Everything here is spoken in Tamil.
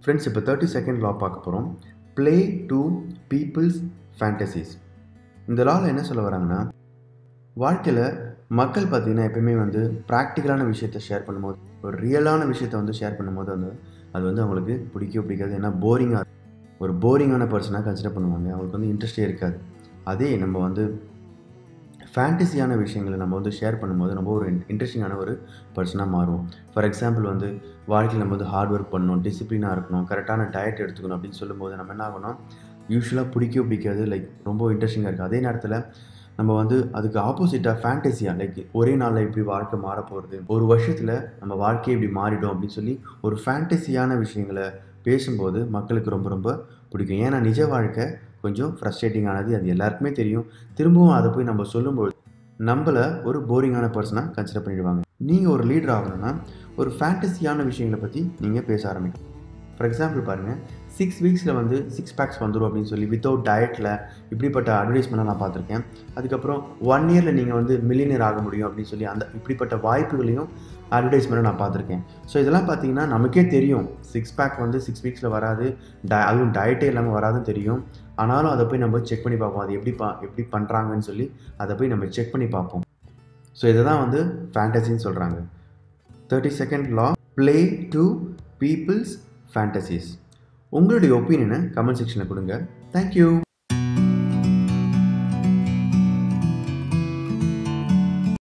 ஃப்ரெண்ட்ஸ் இப்போ தேர்ட்டி செகண்ட் லா பார்க்க போகிறோம் ப்ளே டு பீப்புள்ஸ் ஃபேண்டசிஸ் இந்த லாவில் என்ன சொல்ல வராங்கன்னா வாழ்க்கையில் மக்கள் பார்த்திங்கன்னா எப்பயுமே வந்து ப்ராக்டிக்கலான விஷயத்தை ஷேர் பண்ணும்போது ஒரு ரியலான விஷயத்தை வந்து ஷேர் பண்ணும்போது வந்து அது வந்து அவங்களுக்கு பிடிக்க பிடிக்காது ஏன்னா போரிங்காக ஒரு போரிங்கான பர்சனாக கன்சிடர் பண்ணுவாங்க அவங்களுக்கு வந்து இன்ட்ரெஸ்டே இருக்காது அதே நம்ம வந்து ஃபேண்டசியான விஷயங்களை நம்ம வந்து ஷேர் பண்ணும்போது நம்ம ஒரு இன்ட்ரெஸ்டிங்கான ஒரு பர்சனாக மாறுவோம் ஃபார் எக்ஸாம்பிள் வந்து வாழ்க்கையில் நம்ம வந்து ஹார்ட் ஒர்க் பண்ணணும் டிசிப்ளினாக இருக்கணும் கரெக்டான டயட் எடுத்துக்கணும் அப்படின்னு சொல்லும்போது நம்ம என்ன ஆகணும் யூஸ்வலாக பிடிக்க பிடிக்காது லைக் ரொம்ப இன்ட்ரெஸ்டிங்காக இருக்குது அதே நேரத்தில் நம்ம வந்து அதுக்கு ஆப்போசிட்டாக ஃபேண்டசியாக லைக் ஒரே நாளில் இப்படி வாழ்க்கை மாற போகிறது ஒரு வருஷத்தில் நம்ம வாழ்க்கையை இப்படி மாறிடும் அப்படின்னு சொல்லி ஒரு ஃபேண்டசியான விஷயங்களை பேசும்போது மக்களுக்கு ரொம்ப ரொம்ப பிடிக்கும் ஏன்னா நிஜ வாழ்க்கை கொஞ்சம் ஃப்ரஸ்ட்ரேட்டிங்கானது அது எல்லாருக்குமே தெரியும் திரும்பவும் அதை போய் நம்ம சொல்லும்போது நம்மளை ஒரு போரிங்கான பர்சனாக கன்சிடர் பண்ணிடுவாங்க நீங்கள் ஒரு லீடர் ஆகணும்னா ஒரு ஃபேண்டசியான விஷயங்களை பற்றி நீங்கள் பேச ஆரம்பிக்கணும் ஃபார் எக்ஸாம்பிள் பாருங்கள் சிக்ஸ் வீக்ஸில் வந்து சிக்ஸ் பேக்ஸ் வந்துடும் அப்படின்னு சொல்லி வித்தவுட் டயட்டில் இப்படிப்பட்ட அட்வர்டைஸ்மெண்ட்டை நான் பார்த்துருக்கேன் அதுக்கப்புறம் ஒன் இயரில் நீங்கள் வந்து மில்லினியர் ஆக முடியும் அப்படின்னு சொல்லி அந்த இப்படிப்பட்ட வாய்ப்புகளையும் அட்வர்டைஸ்மெண்ட்டை நான் பார்த்துருக்கேன் ஸோ இதெல்லாம் பார்த்தீங்கன்னா நமக்கே தெரியும் சிக்ஸ் பேக் வந்து சிக்ஸ் வீக்ஸில் வராது ட அதுவும் டயட்டே இல்லாமல் வராதுன்னு தெரியும் ஆனாலும் அதை போய் நம்ம செக் பண்ணி பார்ப்போம் அது எப்படி பா எப்படி பண்ணுறாங்கன்னு சொல்லி அதை போய் நம்ம செக் பண்ணி பார்ப்போம் ஸோ இதை தான் வந்து ஃபேண்டசின்னு சொல்கிறாங்க தேர்ட்டி செகண்ட் லா ப்ளே டு பீப்புள்ஸ் ஃபேண்டசிஸ் உங்களுடைய ஒப்பீனியனை கமெண்ட் செக்ஷனில் கொடுங்க தேங்க்யூ